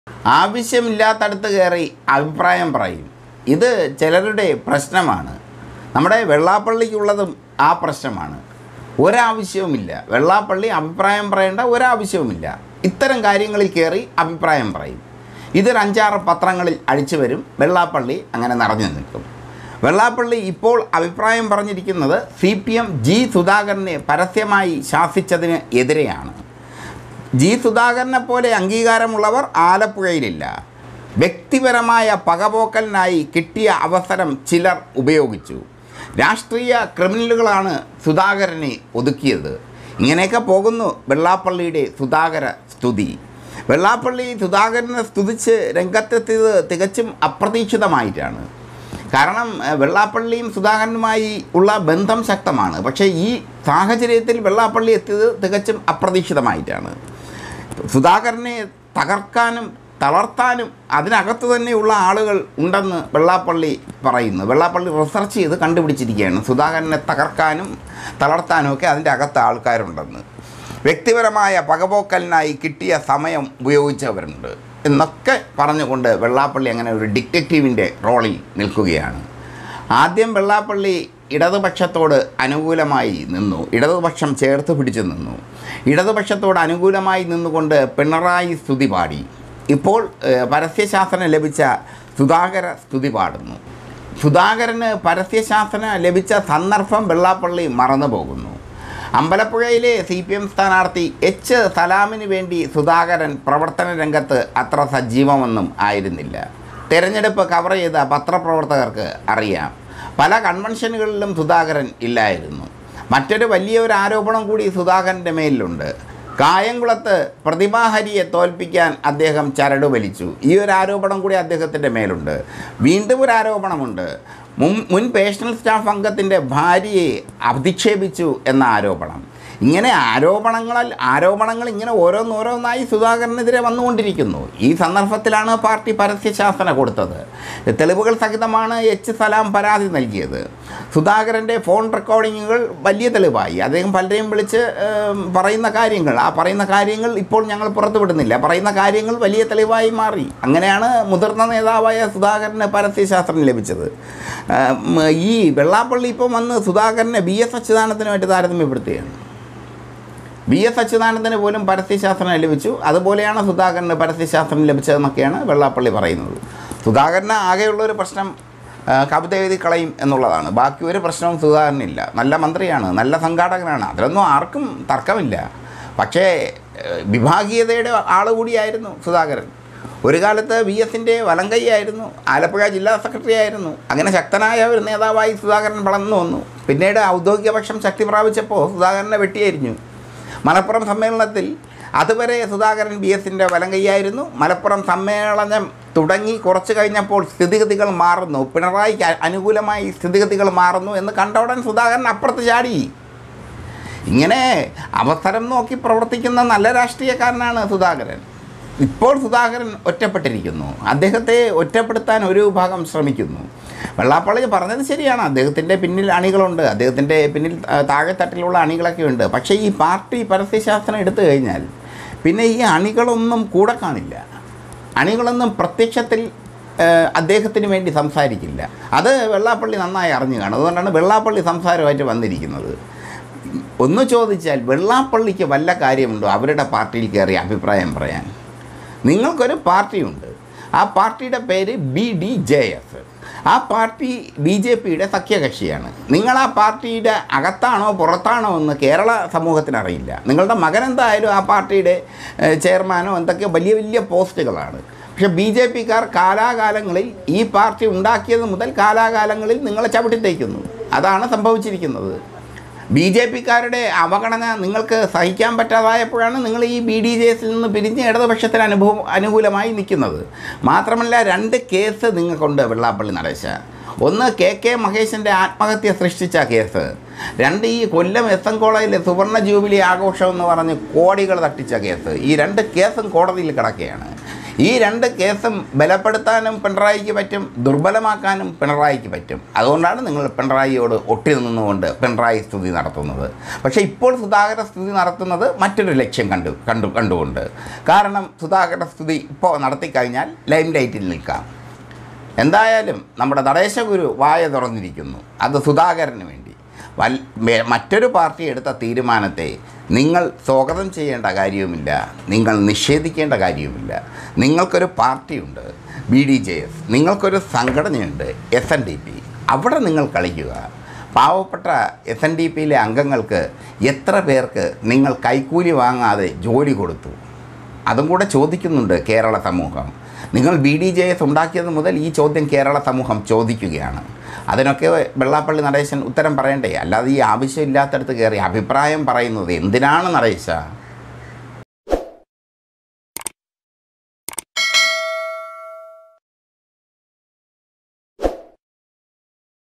ആവശ്യമില്ലാത്തടത്ത് കയറി അഭിപ്രായം പറയും ഇത് ചിലരുടെ പ്രശ്നമാണ് നമ്മുടെ വെള്ളാപ്പള്ളിക്കുള്ളതും ആ പ്രശ്നമാണ് ഒരാവശ്യവുമില്ല വെള്ളാപ്പള്ളി അഭിപ്രായം പറയേണ്ട ഒരാവശ്യവുമില്ല ഇത്തരം കാര്യങ്ങളിൽ കയറി അഭിപ്രായം പറയും ഇതൊരു അഞ്ചാറ് പത്രങ്ങളിൽ അടിച്ചു വരും വെള്ളാപ്പള്ളി അങ്ങനെ നിറഞ്ഞു നിൽക്കും വെള്ളാപ്പള്ളി ഇപ്പോൾ അഭിപ്രായം പറഞ്ഞിരിക്കുന്നത് സി പി എം ജി സുധാകരനെ പരസ്യമായി ശാസിച്ചതിന് എതിരെയാണ് ജി സുധാകരനെ പോലെ അംഗീകാരമുള്ളവർ ആലപ്പുഴയിലില്ല വ്യക്തിപരമായ പകപോക്കലിനായി കിട്ടിയ അവസരം ചിലർ ഉപയോഗിച്ചു രാഷ്ട്രീയ ക്രിമിനലുകളാണ് സുധാകരനെ ഒതുക്കിയത് ഇങ്ങനെയൊക്കെ പോകുന്നു വെള്ളാപ്പള്ളിയുടെ സുധാകര സ്തുതി വെള്ളാപ്പള്ളി സുധാകരനെ സ്തുതിച്ച് രംഗത്തെത്തിയത് തികച്ചും അപ്രതീക്ഷിതമായിട്ടാണ് കാരണം ഏഹ്, വെള്ളാപ്പള്ളിയും സുധാകരനുമായി ഉള്ള ബന്ധം ശക്തമാണ് പക്ഷേ ഈ സാഹചര്യത്തിൽ വെള്ളാപ്പള്ളി എത്തിയത് തികച്ചും അപ്രതീക്ഷിതമായിട്ടാണ് സുധാകരനെ തകർക്കാനും തളർത്താനും അതിനകത്ത് തന്നെയുള്ള ആളുകൾ ഉണ്ടെന്ന് വെള്ളാപ്പള്ളി പറയുന്നു വെള്ളാപ്പള്ളി റിസർച്ച് ചെയ്ത് കണ്ടുപിടിച്ചിരിക്കുകയാണ് സുധാകരനെ തകർക്കാനും തളർത്താനും ഒക്കെ അതിൻ്റെ അകത്ത് ആൾക്കാരുണ്ടെന്ന് വ്യക്തിപരമായ പകപോക്കലിനായി കിട്ടിയ സമയം ഉപയോഗിച്ചവരുണ്ട് എന്നൊക്കെ പറഞ്ഞുകൊണ്ട് വെള്ളാപ്പള്ളി അങ്ങനെ ഒരു ഡിറ്റക്റ്റീവിൻ്റെ റോളിൽ നിൽക്കുകയാണ് ആദ്യം വെള്ളാപ്പള്ളി ഇടതുപക്ഷത്തോട് അനുകൂലമായി നിന്നു ഇടതുപക്ഷം ചേർത്ത് പിടിച്ചു നിന്നു ഇടതുപക്ഷത്തോട് അനുകൂലമായി നിന്നുകൊണ്ട് പിണറായി സ്തുതി പാടി ഇപ്പോൾ ഏഹ്, പരസ്യശാസനം ലഭിച്ച സുധാകര സ്തുതി പാടുന്നു സുധാകരന് പരസ്യശാസന ലഭിച്ച സന്ദർഭം വെള്ളാപ്പള്ളി മറന്നു പോകുന്നു അമ്പലപ്പുഴയിലെ സി പി എം സ്ഥാനാർത്ഥി എച്ച് സലാമിന് വേണ്ടി സുധാകരൻ പ്രവർത്തന രംഗത്ത് അത്ര സജീവമൊന്നും ആയിരുന്നില്ല തെരഞ്ഞെടുപ്പ് കവർ ചെയ്ത പത്രപ്രവർത്തകർക്ക് അറിയാം പല കൺവെൻഷനുകളിലും സുധാകരൻ ഇല്ലായിരുന്നു മറ്റൊരു വലിയ ഒരു ആരോപണം കൂടി സുധാകരൻ്റെ മേലിലുണ്ട് കായംകുളത്ത് പ്രതിഭാഹരിയെ തോൽപ്പിക്കാൻ അദ്ദേഹം ചരട് വലിച്ചു ഈ ഒരു ആരോപണം കൂടി അദ്ദേഹത്തിൻ്റെ മേലുണ്ട് വീണ്ടും ഒരു ആരോപണമുണ്ട് മുൻ മുൻ പേഴ്സണൽ സ്റ്റാഫ് അംഗത്തിൻ്റെ ഭാര്യയെ അധിക്ഷേപിച്ചു എന്ന ആരോപണം ഇങ്ങനെ ആരോപണങ്ങളിൽ ആരോപണങ്ങൾ ഇങ്ങനെ ഓരോന്നോരോന്നായി സുധാകരനെതിരെ വന്നുകൊണ്ടിരിക്കുന്നു ഈ സന്ദർഭത്തിലാണ് പാർട്ടി പരസ്യശാസന കൊടുത്തത് തെളിവുകൾ സഹിതമാണ് എച്ച് സലാം പരാതി നൽകിയത് സുധാകരൻ്റെ ഫോൺ റെക്കോർഡിങ്ങുകൾ വലിയ തെളിവായി അദ്ദേഹം പലരെയും വിളിച്ച് ഏം, പറയുന്ന കാര്യങ്ങൾ ആ പറയുന്ന കാര്യങ്ങൾ ഇപ്പോൾ ഞങ്ങൾ പുറത്തുവിടുന്നില്ല പറയുന്ന കാര്യങ്ങൾ വലിയ തെളിവായി മാറി അങ്ങനെയാണ് മുതിർന്ന നേതാവായ സുധാകരന് പരസ്യശാസ്ത്രം ലഭിച്ചത് ഏം, ഈ വെള്ളാപ്പള്ളി ഇപ്പം വന്ന് സുധാകരനെ ബി എസ് അച്യുതാനന്ദനുമായിട്ട് താരതമ്യപ്പെടുത്തുകയാണ് ബി എസ് അച്യുതാനന്ദന് പോലും പരസ്യശാസ്ത്രം ലഭിച്ചു അതുപോലെയാണ് സുധാകരന് പരസ്യശാസ്ത്രം ലഭിച്ചതെന്നൊക്കെയാണ് വെള്ളാപ്പള്ളി പറയുന്നത് സുധാകരന് ആകെയുള്ളൊരു പ്രശ്നം ആ, കവിത എഴുതി കളയും എന്നുള്ളതാണ് ബാക്കി ഒരു പ്രശ്നവും സുധാകരനില്ല നല്ല മന്ത്രിയാണ് നല്ല സംഘാടകനാണ് അതിലൊന്നും ആർക്കും തർക്കമില്ല പക്ഷേ ഏഹ്, വിഭാഗീയതയുടെ ആൾ കൂടിയായിരുന്നു സുധാകരൻ ഒരു കാലത്ത് വി എസിൻ്റെ വലങ്കൈയായിരുന്നു ആലപ്പുഴ ജില്ലാ സെക്രട്ടറി ആയിരുന്നു അങ്ങനെ ശക്തനായ ഒരു നേതാവായി സുധാകരൻ വളർന്നു വന്നു പിന്നീട് ഔദ്യോഗിക പക്ഷം ശക്തി പ്രാപിച്ചപ്പോൾ സുധാകരനെ വെട്ടിയായിരുന്നു മലപ്പുറം സമ്മേളനത്തിൽ അതുവരെ സുധാകരൻ ബി എസിൻ്റെ വലങ്കൈയായിരുന്നു മലപ്പുറം സമ്മേളനം തുടങ്ങി കുറച്ച് കഴിഞ്ഞപ്പോൾ സ്ഥിതിഗതികൾ മാറുന്നു പിണറായിക്ക് അ- അനുകൂലമായി സ്ഥിതിഗതികൾ മാറുന്നു എന്ന് കണ്ട ഉടൻ സുധാകരൻ അപ്പുറത്ത് ചാടി ഇങ്ങനെ അവസരം നോക്കി പ്രവർത്തിക്കുന്ന നല്ല രാഷ്ട്രീയക്കാരനാണ് സുധാകരൻ ഇപ്പോൾ സുധാകരൻ ഒറ്റപ്പെട്ടിരിക്കുന്നു അദ്ദേഹത്തെ ഒറ്റപ്പെടുത്താൻ ഒരു വിഭാഗം ശ്രമിക്കുന്നു വെള്ളാപ്പള്ളി പറഞ്ഞത് ശരിയാണ് അദ്ദേഹത്തിൻ്റെ പിന്നിൽ അണികളുണ്ട് അദ്ദേഹത്തിൻ്റെ പിന്നിൽ ആ, താഴെത്തട്ടിലുള്ള അണികളൊക്കെ ഉണ്ട് പക്ഷേ ഈ പാർട്ടി പരസ്യശാസ്ത്രം എടുത്തു കഴിഞ്ഞാൽ പിന്നെ ഈ അണികളൊന്നും കൂടെ കാണില്ല അണികളൊന്നും പ്രത്യക്ഷത്തിൽ ഏഹ്, അദ്ദേഹത്തിന് വേണ്ടി സംസാരിക്കില്ല അത് വെള്ളാപ്പള്ളി നന്നായി അറിഞ്ഞു കാണും അതുകൊണ്ടാണ് വെള്ളാപ്പള്ളി സംസാരമായിട്ട് വന്നിരിക്കുന്നത് ഒന്ന് ചോദിച്ചാൽ വെള്ളാപ്പള്ളിക്ക് വല്ല കാര്യമുണ്ടോ അവരുടെ പാർട്ടിയിൽ കയറി അഭിപ്രായം പറയാൻ നിങ്ങൾക്കൊരു പാർട്ടിയുണ്ട് ആ പാർട്ടിയുടെ പേര് ബി ഡി ജെ എഫ് ആ പാർട്ടി ബി ജെ പിയുടെ സഖ്യകക്ഷിയാണ് നിങ്ങൾ ആ പാർട്ടിയുടെ അകത്താണോ പുറത്താണോ എന്ന് കേരള സമൂഹത്തിന് അറിയില്ല നിങ്ങളുടെ മകൻ എന്തായാലും ആ പാർട്ടിയുടെ ഏഹ്, ചെയർമാനോ എന്തൊക്കെയോ വലിയ വലിയ പോസ്റ്റുകളാണ് പക്ഷെ ബി ജെ പിക്കാർ കാലാകാലങ്ങളിൽ ഈ പാർട്ടി ഉണ്ടാക്കിയത് മുതൽ കാലാകാലങ്ങളിൽ നിങ്ങളെ ചവിട്ടിത്തേക്കുന്നു അതാണ് സംഭവിച്ചിരിക്കുന്നത് ബി ജെ പിക്കാരുടെ അവഗണന നിങ്ങൾക്ക് സഹിക്കാൻ പറ്റാതായപ്പോഴാണ് നിങ്ങൾ ഈ ബി ഡി ജെ എസിൽ നിന്ന് പിരിഞ്ഞ് ഇടതുപക്ഷത്തിന് അനുഭവം അനുകൂലമായി നിൽക്കുന്നത് മാത്രമല്ല രണ്ട് കേസ് നിങ്ങൾക്കുണ്ട് വെള്ളാപ്പള്ളി നടേശ ഒന്ന് കെ കെ മഹേഷിൻ്റെ ആത്മഹത്യ സൃഷ്ടിച്ച കേസ് രണ്ട് ഈ കൊല്ലം എസ് എൻ കോളേജിലെ സുവർണ ജൂബിലി ആഘോഷം എന്ന് പറഞ്ഞ് കോടികൾ തട്ടിച്ച കേസ് ഈ രണ്ട് കേസും കോടതിയിൽ കിടക്കുകയാണ് ഈ രണ്ട് കേസും ബലപ്പെടുത്താനും പിണറായിക്ക് പറ്റും ദുർബലമാക്കാനും പിണറായിക്ക് പറ്റും അതുകൊണ്ടാണ് നിങ്ങൾ പിണറായിയോട് ഒട്ടി നിന്നുകൊണ്ട് പിണറായി സ്തുതി നടത്തുന്നത് പക്ഷേ ഇപ്പോൾ സുധാകര സ്തുതി നടത്തുന്നത് മറ്റൊരു ലക്ഷ്യം കണ്ടു കണ്ടു കണ്ടുകൊണ്ട് കാരണം സുധാകര സ്തുതി ഇപ്പോൾ നടത്തിക്കഴിഞ്ഞാൽ ലൈം ലൈറ്റിൽ നിൽക്കാം എന്തായാലും നമ്മുടെ നടേശഗുരു വായ തുറന്നിരിക്കുന്നു അത് സുധാകരന് വേണ്ടി വൽ മെ- മറ്റൊരു പാർട്ടി എടുത്ത തീരുമാനത്തെ നിങ്ങൾ സ്വാഗതം ചെയ്യേണ്ട കാര്യവുമില്ല നിങ്ങൾ നിഷേധിക്കേണ്ട കാര്യവുമില്ല നിങ്ങൾക്കൊരു പാർട്ടിയുണ്ട് ബി ഡി ജെ എസ് നിങ്ങൾക്കൊരു സംഘടനയുണ്ട് എസ് എൻ ഡി പി അവിടെ നിങ്ങൾ കളിക്കുക പാവപ്പെട്ട എസ് എൻ ഡി പിയിലെ അംഗങ്ങൾക്ക് എത്ര പേർക്ക് നിങ്ങൾ കൈക്കൂലി വാങ്ങാതെ ജോലി കൊടുത്തു അതും കൂടെ ചോദിക്കുന്നുണ്ട് കേരള സമൂഹം നിങ്ങൾ ബി ഡി ജെ എസ് ഉണ്ടാക്കിയത് മുതൽ ഈ ചോദ്യം കേരള സമൂഹം ചോദിക്കുകയാണ് അതിനൊക്കെ വെള്ളാപ്പള്ളി നടേശൻ ഉത്തരം പറയണ്ടേ അല്ലാതെ ഈ ആവശ്യമില്ലാത്തടത്ത് കയറി അഭിപ്രായം പറയുന്നത് എന്തിനാണ് നടേശ